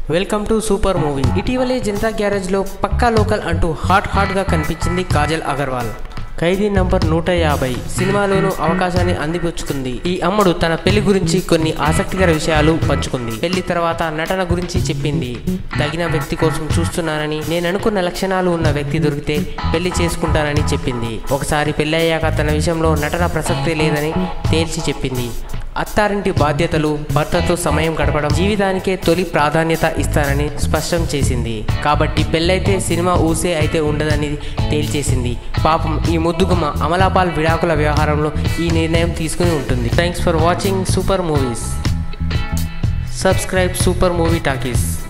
welcome to super movie ఇటీవలే Janatha garage లో పక్కా లోకల్ అంటూ హాట్ హాట్ గా కనిపించింది కాజల్ అగర్వాల్ ఖైదీ నంబర్ నూట యాభై సినిమాలోనూ అవకాశాన్ని అందిపుచ్చుకుంది ఈ అమ్మడు తన పెళ్లి గురించి కొన్ని ఆసక్తికర విషయాలు పంచుకుంది పెళ్లి తర్వాత నటన గురించి చెప్పింది తగిన వ్యక్తి కోసం చూస్తున్నానని నేను అనుకున్న లక్షణాలు ఉన్న వ్యక్తి దొరికితే పెళ్లి చేసుకుంటానని చెప్పింది ఒకసారి పెళ్ళయ్యాక తన విషయంలో నటన ప్రసక్తే లేదని తేల్చి చెప్పింది అత్తారింటి బాధ్యతలు భర్తతో సమయం గడపడం జీవితానికే తొలి ప్రాధాన్యత ఇస్తానని స్పష్టం చేసింది కాబట్టి పెళ్ళైతే సినిమా ఊసే అయితే ఉండదని తేల్చేసింది పాపం ఈ ముద్దుగుమ్మ అమలాపాల్ విడాకుల వ్యవహారంలో ఈ నిర్ణయం తీసుకుని ఉంటుంది thanks for watching super movies subscribe super movie talkies